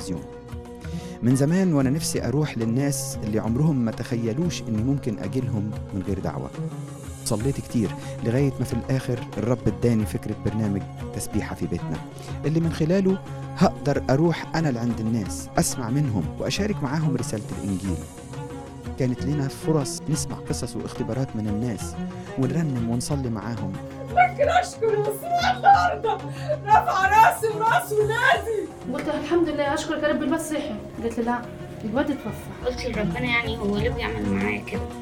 التلفزيون من زمان وانا نفسي اروح للناس اللي عمرهم ما تخيلوش اني ممكن اجيلهم من غير دعوه صليت كتير لغايه ما في الاخر الرب اداني فكره برنامج تسبيحه في بيتنا اللي من خلاله هقدر اروح انا لعند الناس اسمع منهم واشارك معاهم رساله الانجيل كانت لنا فرص نسمع قصص واختبارات من الناس ونرنم ونصلي معاهم لكن اشكر يسوع النهارده رفع راسي وراس ولادي قلت لها الحمد لله اشكرك يا رب الواد صحي قالت لي لا الواد اتوفى قلت لربنا يعني هو ليه بيعمل معايا كده